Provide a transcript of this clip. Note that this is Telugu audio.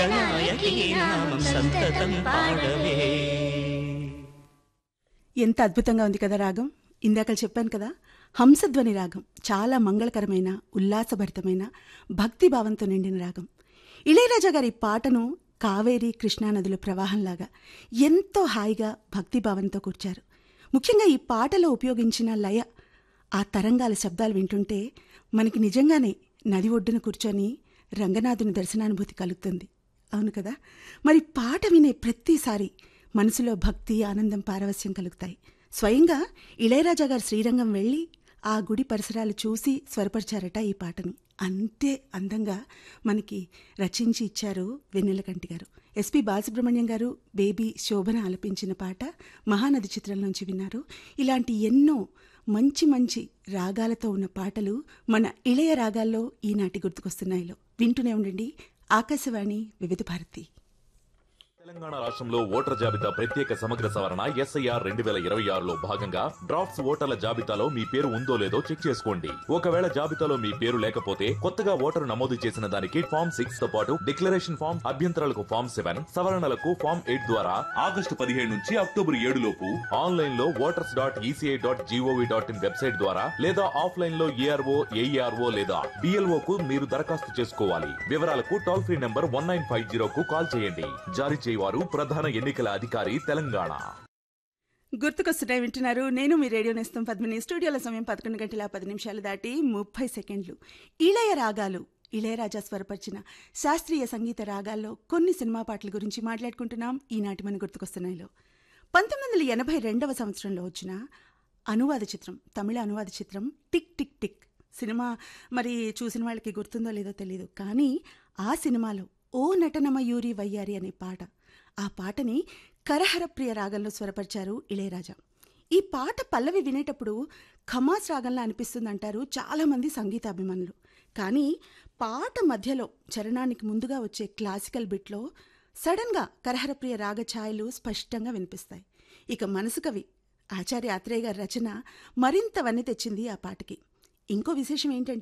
గణనాయకీ నామం సంతతం పాడవే ఎంత అద్భుతంగా ఉంది కదా రాగం ఇందాక చెప్పాను కదా హంసధ్వని రాగం చాలా మంగళకరమైన ఉల్లాసభరితమైన భక్తిభావంతో నిండిన రాగం ఇళయరాజా గారి పాటను కావేరి కృష్ణానదుల ప్రవాహంలాగా ఎంతో హాయిగా భక్తిభావంతో కూర్చారు ముఖ్యంగా ఈ పాటలో ఉపయోగించిన లయ ఆ తరంగాల శబ్దాలు వింటుంటే మనకి నిజంగానే నది ఒడ్డున కూర్చొని రంగనాథుని దర్శనానుభూతి కలుగుతుంది అవును కదా మరి పాట వినే ప్రతిసారి మనసులో భక్తి ఆనందం పారవస్యం కలుగుతాయి స్వయంగా ఇళయరాజా గారు శ్రీరంగం వెళ్ళి ఆ గుడి పరిసరాలు చూసి స్వరపరిచారట ఈ పాటని అంతే అందంగా మనకి రచించి ఇచ్చారు వెన్నెలకంటి గారు ఎస్పి బాలసుబ్రహ్మణ్యం గారు బేబీ శోభన ఆలపించిన పాట మహానది చిత్రం నుంచి విన్నారు ఇలాంటి ఎన్నో మంచి మంచి రాగాలతో ఉన్న పాటలు మన ఇళయ రాగాల్లో ఈనాటి గుర్తుకొస్తున్నాయిలో వింటూనే ఉండండి ఆకాశవాణి వివిధ భారతి తెలంగాణ రాష్ట్రంలో ఓటర్ల జాబితా ప్రత్యేక సమగ్ర సవరణ ఎస్ఐఆర్ రెండు వేల ఇరవై ఆరులో భాగంగా డ్రాఫ్ట్స్ ఓటర్ల జాబితాలో మీ పేరు ఉందో లేదో చెక్ చేసుకోండి ఒకవేళ జాబితాలో మీ పేరు లేకపోతే కొత్తగా ఓటరు నమోదు చేసిన దానికి ఫామ్ సిక్స్ తో పాటు డిక్లరేషన్ ఫామ్ అభ్యంతరాలకు ఫామ్ సెవెన్ సవరణలకు ఫామ్ ఎయిట్ ద్వారా ఆగస్టు పదిహేడు నుంచి అక్టోబర్ ఏడు లోపు ఆన్లైన్ లో voters dot ECI dot G O V dot in website ద్వారా లేదా ఆఫ్లైన్ లో ఏఆర్ఓ ఏఈఆర్ఓ లేదా డిఎల్ఓ కు మీరు దరఖాస్తు చేసుకోవాలి వివరాలకు toll free number one nine five zero కు కాల్ చేయండి జారీ చేయవారు ప్రధాన ఎన్నికల అధికారి తెలంగాణ గుర్తుకొస్తున్నాయి వింటున్నారు నేను మీ రేడియో నేస్తం పద్మిని స్టూడియోల సమయం పదకొండు గంటల పది నిమిషాలు దాటి ముప్పై సెకండ్లు ఇళయ రాగాలు ఇళయరాజా స్వరపరిచిన శాస్త్రీయ సంగీత రాగాల్లో కొన్ని సినిమా పాటల గురించి మాట్లాడుకుంటున్నాం ఈనాటి మన గుర్తుకొస్తున్నాయిలో పంతొమ్మిది వందల ఎనభై రెండవ సంవత్సరంలో వచ్చిన అనువాద చిత్రం తమిళ అనువాద చిత్రం టిక్ టిక్ టిక్ సినిమా మరి చూసిన వాళ్ళకి గుర్తుందో లేదో తెలియదు కానీ ఆ సినిమాలో ఓ నటనమయూరి వయ్యారి అనే పాట ఆ పాటని కరహరప్రియ రాగంలో స్వరపరిచారు ఇళయరాజా ఈ పాట పల్లవి వినేటప్పుడు ఖమాస్ రాగంలా అనిపిస్తుందంటారు చాలామంది సంగీత అభిమానులు కానీ పాట మధ్యలో చరణానికి ముందుగా వచ్చే క్లాసికల్ బిట్లో సడన్గా కరహరప్రియ రాగ ఛాయలు స్పష్టంగా వినిపిస్తాయి ఇక మనసు కవి ఆచార్య ఆత్రేయ గారి రచన మరింత వన్నె తెచ్చింది ఆ పాటకి ఇంకో విశేషం ఏంటంటే